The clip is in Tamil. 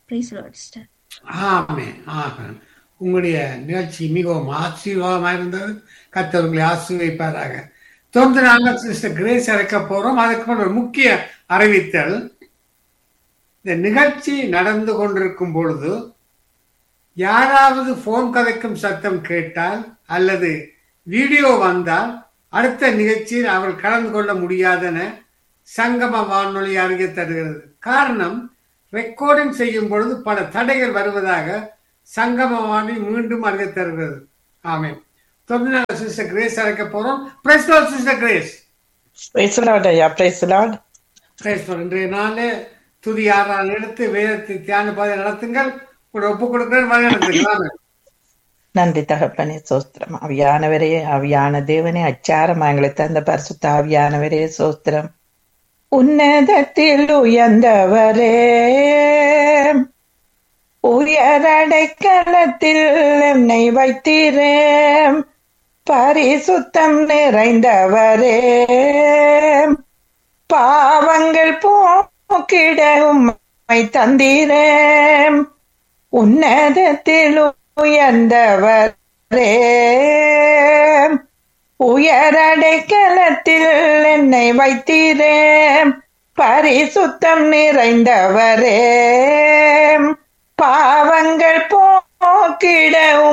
பிரைஸ் சிஸ்டர் ஆமே ஆமே உங்களுடைய நிகழ்ச்சி மிகவும் ஆசீர்வாதமாக இருந்தது கர்த்தர் உங்களை ஆசீர்வதிப்பாராக தொடர்ந்து நாங்கள் சிஸ்டர் கிரேஸ் இறக்க போறோம் அதுக்கு ஒரு முக்கிய அறிவித்தல் இந்த நிகழ்ச்சி நடந்து கொண்டிருக்கும் பொழுது யாராவது போன் கதைக்கும் சத்தம் கேட்டால் அல்லது வீடியோ வந்தால் அடுத்த நிகழ்ச்சியில் அவர்கள் கலந்து கொள்ள முடியாதென சங்கம வானொலி அறிக்கை தருகிறது காரணம் ரெக்கார்டிங் செய்யும் பொழுது பல தடைகள் வருவதாக சங்கம வானொலி மீண்டும் அறிக்கை தருகிறது ஆமே தொடர்ந்து சிஸ்டர் கிரேஸ் அழைக்க போறோம் praise sister grace praise lord ஐயா பிரைஸ் லார்ட் பிரேஸ் இன்றைய நாள் துதி ஆறால் எடுத்து வேதத்தை தியான பாதை நடத்துங்கள் கூட ஒப்பு கொடுக்கிறேன் வழி நடத்துங்கள் நன்றி தகப்பனே சோஸ்திரம் அவியானவரே அவியான தேவனே அச்சாரம் எங்களை தந்த பரிசுத்த ஆவியானவரே சோஸ்திரம் உன்னதத்தில் உயர்ந்தவரே உயரடைக்கலத்தில் என்னை வைத்தீரே பரிசுத்தம் நிறைந்தவரே பாவங்கள் போக்கிட உம்மை தந்தீரே உன்னதத்தில் உயர்ந்தவரே உயரடைக்கலத்தில் என்னை வைத்தீரே பரிசுத்தம் நிறைந்தவரே பாவங்கள் போக்கிட